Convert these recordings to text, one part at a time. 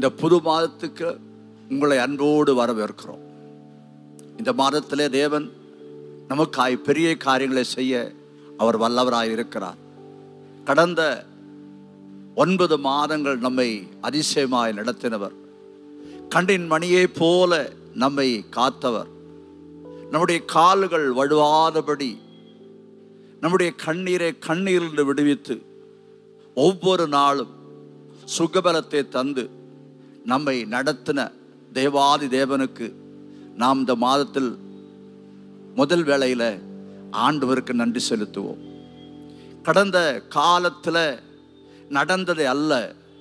இந்த புது மாதத்துக்கு உங்களை அன்போடு வரவேற்கிறோம் இந்த மாதத்திலே தேவன் நமக்காய் பெரிய காரியங்களை செய்ய அவர் வல்லவராய் இருக்கிறார் கடந்த ஒன்பது மாதங்கள் நம்மை அதிசயமாய் நடத்தினவர் கண்ணின் மணியை போல நம்மை காத்தவர் நம்முடைய கால்கள் வழுவாதபடி நம்முடைய கண்ணீரை கண்ணீரிலிருந்து விடுவித்து ஒவ்வொரு நாளும் சுகபலத்தை தந்து நம்மை நடத்தின தேவாதி தேவனுக்கு நாம் இந்த மாதத்தில் முதல் வேளையில் ஆண்டவருக்கு நன்றி செலுத்துவோம் கடந்த காலத்தில் நடந்ததை அல்ல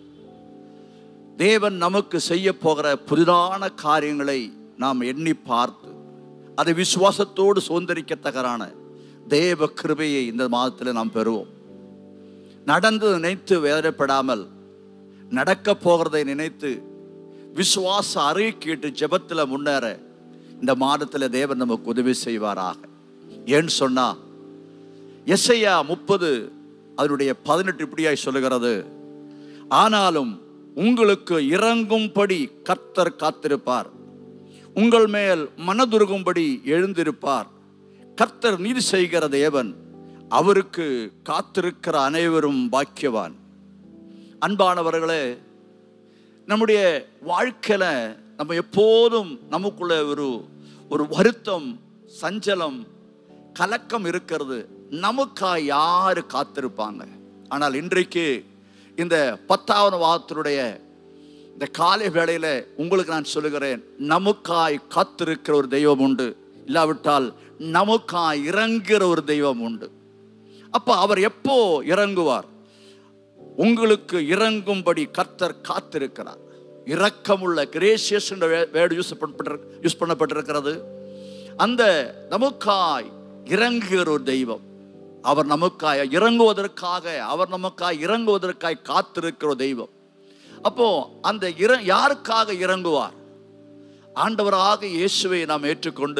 தேவன் நமக்கு செய்ய போகிற புதிதான காரியங்களை நாம் எண்ணி பார்த்து அதை விசுவாசத்தோடு சுதந்திரிக்கத்தகரான தேவ கிருபையை இந்த மாதத்தில் நாம் பெறுவோம் நடந்து நினைத்து வேதனைப்படாமல் நடக்க போகிறதை நினைத்து விசுவாச அறிக்கையிட்டு ஜெபத்தில் முன்னேற இந்த மாதத்தில் தேவன் நமக்கு உதவி செய்வாராக ஏன்னு சொன்னா எஸ்ஐயா முப்பது அதனுடைய பதினெட்டு இப்படியாய் சொல்லுகிறது ஆனாலும் உங்களுக்கு இறங்கும்படி கர்த்தர் காத்திருப்பார் உங்கள் மேல் மனதுருகும்படி எழுந்திருப்பார் கர்த்தர் நீதி செய்கிற தேவன் அவருக்கு காத்திருக்கிற அனைவரும் பாக்கியவான் அன்பானவர்களே நம்முடைய வாழ்க்கையில நம்ம எப்போதும் நமக்குள்ள ஒரு ஒரு வருத்தம் சஞ்சலம் கலக்கம் இருக்கிறது நமக்கா யாரு காத்திருப்பாங்க ஆனால் இன்றைக்கு இந்த பத்தாவது வாதத்தினுடைய இந்த காலை வேளையில உங்களுக்கு நான் சொல்லுகிறேன் நமக்காய் காத்திருக்கிற ஒரு தெய்வம் உண்டு இல்லாவிட்டால் நமக்காய் இறங்குகிற ஒரு தெய்வம் உண்டு அப்ப அவர் எப்போ இறங்குவார் உங்களுக்கு இறங்கும்படி கர்த்தர் காத்திருக்கிறார் இரக்கமுள்ள கிரேசியஸ் என்ற வேர்டு யூஸ் பண்ணப்பட்டு யூஸ் பண்ணப்பட்டிருக்கிறது அந்த நமக்காய் இறங்குகிற ஒரு தெய்வம் அவர் நமக்காய் இறங்குவதற்காக அவர் நமக்காய் இறங்குவதற்காய் காத்திருக்கிற ஒரு தெய்வம் அப்போ அந்த இற யாருக்காக இறங்குவார் ஆண்டவராக இயேசுவை நாம் ஏற்றுக்கொண்டு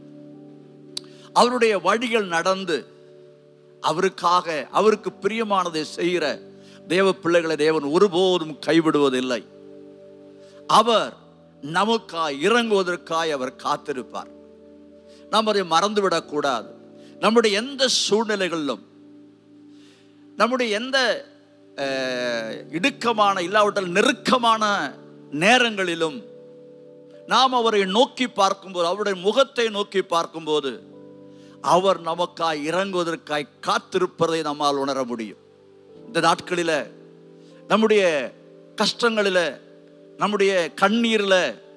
அவருடைய வழிகள் நடந்து அவருக்காக அவருக்கு பிரியமானதை செய்கிற தேவ பிள்ளைகளை தேவன் ஒருபோதும் கைவிடுவதில்லை அவர் நமக்காய் இறங்குவதற்காய் அவர் காத்திருப்பார் நாம் அதை மறந்துவிடக்கூடாது நம்முடைய எந்த சூழ்நிலைகளிலும் நம்முடைய எந்த அஹ், இடுக்கமான இல்லாவிட்டால் நெருக்கமான நேரங்களிலும் நாம் அவரை நோக்கி பார்க்கும்போது அவருடைய முகத்தை நோக்கி பார்க்கும்போது அவர் நமக்காய் இறங்குவதற்காய் காத்திருப்பதை நம்மால் உணர முடியும் இந்த நாட்களில் நம்முடைய கஷ்டங்களில் நம்முடைய கண்ணீரில்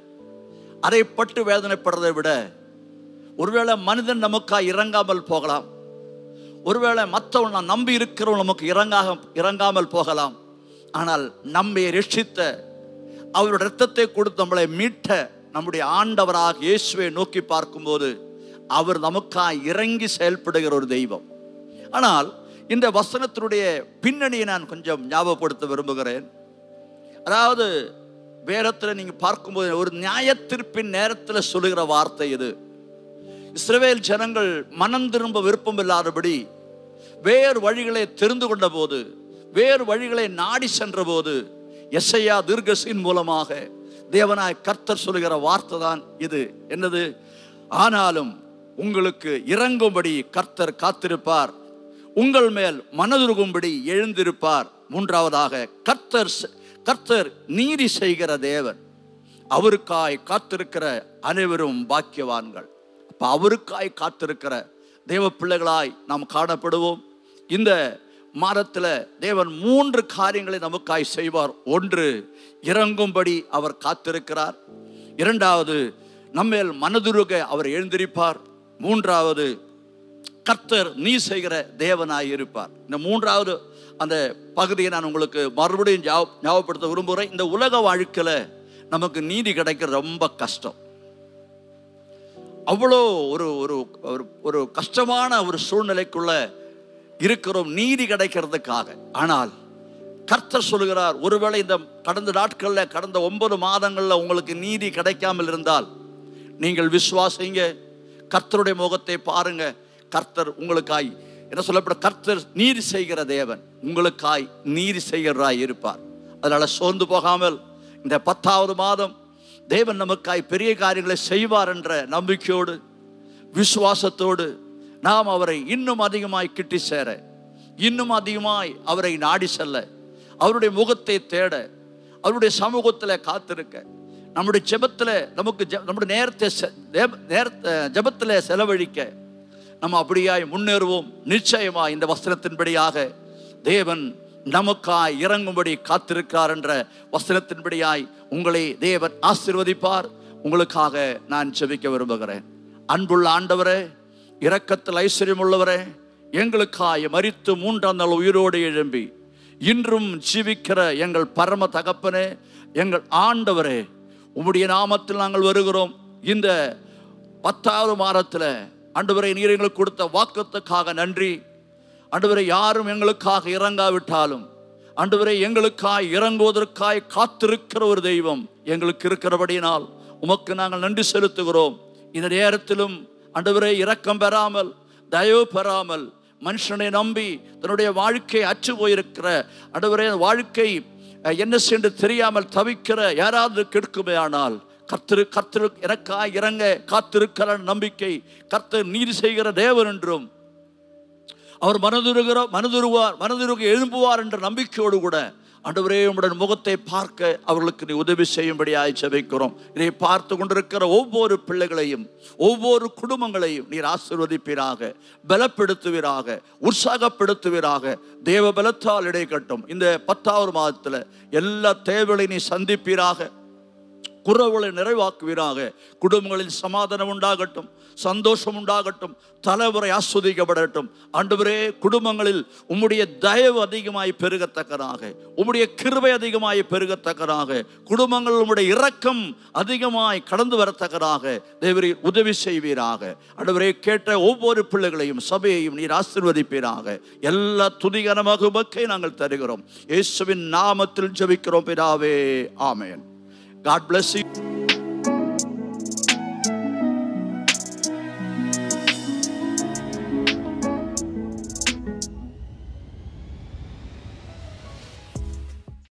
அதை பட்டு வேதனைப்படுறதை விட ஒருவேளை மனிதன் நமக்காய் இறங்காமல் போகலாம் ஒருவேளை மற்றவன் நான் நம்பி இருக்கிறவன் நமக்கு இறங்காக இறங்காமல் போகலாம் ஆனால் நம்மை ரட்சித்த அவருடைய இரத்தத்தை கொடுத்து நம்மளை மீட்ட நம்முடைய ஆண்டவராக இயேசுவை நோக்கி பார்க்கும்போது அவர் நமக்காய் இறங்கி செயல்படுகிற ஒரு தெய்வம் ஆனால் இந்த வசனத்தினுடைய பின்னணியை நான் கொஞ்சம் ஞாபகப்படுத்த விரும்புகிறேன் அதாவது வேதத்தில் நீங்க பார்க்கும்போது ஒரு நியாயத்திற்பின் நேரத்தில் சொல்லுகிற வார்த்தை இது இஸ்ரவேல் ஜனங்கள் மனம் திரும்ப விருப்பம் இல்லாதபடி வேறு வழிகளை தெரிந்து கொண்ட போது வேறு வழிகளை நாடி சென்ற போது எஸ்ஐயா தீர்க்கசின் மூலமாக தேவனாய் கர்த்தர் சொல்லுகிற வார்த்தை தான் இது என்னது ஆனாலும் உங்களுக்கு இறங்கும்படி கர்த்தர் காத்திருப்பார் உங்கள் மேல் மனதுருகும்படி எழுந்திருப்பார் மூன்றாவதாக கர்த்தர் செ- கர்த்தர் நீதி செய்கிற தேவன் அவருக்காய் காத்திருக்கிற அனைவரும் பாக்கியவான்கள் அப்ப அவருக்காய் காத்திருக்கிற தேவ பிள்ளைகளாய் நாம் காணப்படுவோம் இந்த மாதத்தில் தேவன் மூன்று காரியங்களை நமக்காய் செய்வார் ஒன்று இறங்கும்படி அவர் காத்திருக்கிறார் இரண்டாவது நம்மேல் மனதுருக அவர் எழுந்திருப்பார் மூன்றாவது கர்த்தர் நீ செய்கிற தேவனாய் இருப்பார் இந்த மூன்றாவது அந்த பகுதியை நான் உங்களுக்கு மறுபடியும் ஞாப- ஞாபகப்படுத்த விரும்புகிறேன் இந்த உலக வாழ்க்கையில நமக்கு நீதி கிடைக்கிறது ரொம்ப கஷ்டம் அவ்வளோ ஒரு ஒரு ஒரு ஒரு கஷ்டமான ஒரு சூழ்நிலைக்குள்ள இருக்கிறோம் நீதி கிடைக்கிறதுக்காக ஆனால் கர்த்தர் சொல்லுகிறார் ஒருவேளை இந்த கடந்த நாட்களில் கடந்த ஒன்பது மாதங்களில் உங்களுக்கு நீதி கிடைக்காமல் இருந்தால் நீங்கள் விசுவாசிங்க கர்த்தருடைய முகத்தை பாருங்க கர்த்தர் உங்களுக்காய் என்ன சொல்லப்பட கர்த்தர் நீதி செய்கிற தேவன் உங்களுக்காய் நீதி செய்கிறராய் இருப்பார் அதனால சோர்ந்து போகாமல் இந்த பத்தாவது மாதம் தேவன் நமக்காய் பெரிய காரியங்களை செய்வார் என்ற நம்பிக்கையோடு விசுவாசத்தோடு நாம் அவரை இன்னும் அதிகமாய் கிட்டி சேர இன்னும் அதிகமாய் அவரை நாடி செல்ல அவருடைய முகத்தை தேட அவருடைய சமூகத்தில் காத்திருக்க நம்முடைய ஜெபத்தில் நமக்கு ஜெ- நம்முடைய நேரத்தை செ- தேவ- நேரத்தை ஜெபத்தில் செலவழிக்க நம்ம அப்படியாய் முன்னேறுவோம் நிச்சயமா இந்த வஸ்திரத்தின்படியாக தேவன் நமக்காய் இறங்கும்படி காத்திருக்கிறார் என்ற வஸ்திரத்தின்படியாய் உங்களை தேவன் ஆசீர்வதிப்பார் உங்களுக்காக நான் ஜெபிக்க விரும்புகிறேன் அன்புள்ள ஆண்டவரே இரக்கத்தில் ஐஸ்வர்யம் உள்ளவரே எங்களுக்காய் மரித்து மூன்றாம் நாள் உயிரோடு எழும்பி இன்றும் ஜீவிக்கிற எங்கள் பரம தகப்பனே எங்கள் ஆண்டவரே உம்முடைய நாமத்தில் நாங்கள் வருகிறோம் இந்த பத்தாவது மாதத்தில் ஆண்டவரை நீர் எங்களுக்கு கொடுத்த வாக்குத்துக்காக நன்றி ஆண்டவரை யாரும் எங்களுக்காக இறங்காவிட்டாலும் ஆண்டவரை எங்களுக்காய் இறங்குவதற்காய் காத்திருக்கிற ஒரு தெய்வம் எங்களுக்கு இருக்கிறபடியினால் உமக்கு நாங்கள் நன்றி செலுத்துகிறோம் இந்த நேரத்திலும் ஆண்டவரை இரக்கம் பெறாமல் தயவு பெறாமல் மனுஷனை நம்பி தன்னுடைய வாழ்க்கை அற்று போயிருக்கிற ஆண்டவரே வாழ்க்கை அஹ், என்ன சென்று தெரியாமல் தவிக்கிற யாராவது கெடுக்குமே ஆனால் கர்த்தரு கர்த்தரு எனக்காய் இறங்க காத்திருக்கிற நம்பிக்கை கர்த்தர் நீதி செய்கிற தேவன் என்றும் அவர் மனதுருகிற மனதுருவார் மனதுருக எழும்புவார் என்ற நம்பிக்கையோடு கூட ஆண்டவரே உம்முடைய முகத்தை பார்க்க அவர்களுக்கு நீ உதவி செய்யும்படியாய் ஜெபிக்கிறோம் இதை பார்த்து கொண்டிருக்கிற ஒவ்வொரு பிள்ளைகளையும் ஒவ்வொரு குடும்பங்களையும் நீர் ஆசீர்வதிப்பீராக பலப்படுத்துவீராக உற்சாகப்படுத்துவீராக தேவ பலத்தால் இடைக்கட்டும் இந்த பத்தாவது மாதத்தில் எல்லா தேவைகளையும் நீ சந்திப்பீராக குறவுகளை நிறைவாக்குவீராக குடும்பங்களில் சமாதானம் உண்டாகட்டும் சந்தோஷம் உண்டாகட்டும் தலைமுறை ஆஸ்வதிக்கப்படட்டும் ஆண்டவரே குடும்பங்களில் உம்முடைய தயவு அதிகமாய் பெருகத்தக்கதாக உம்முடைய கிருபை அதிகமாய் பெருகத்தக்கதாக குடும்பங்கள் உம்முடைய இரக்கம் அதிகமாய் கடந்து வரத்தக்கதாக தேவரே உதவி செய்வீராக ஆண்டவரே கேட்ட ஒவ்வொரு பிள்ளைகளையும் சபையையும் நீர் ஆசீர்வதிப்பீராக எல்லா துதிகரமாக உமக்கை நாங்கள் தருகிறோம் இயேசுவின் நாமத்தில் ஜெபிக்கிறோம் பிதாவே ஆமென் God bless you.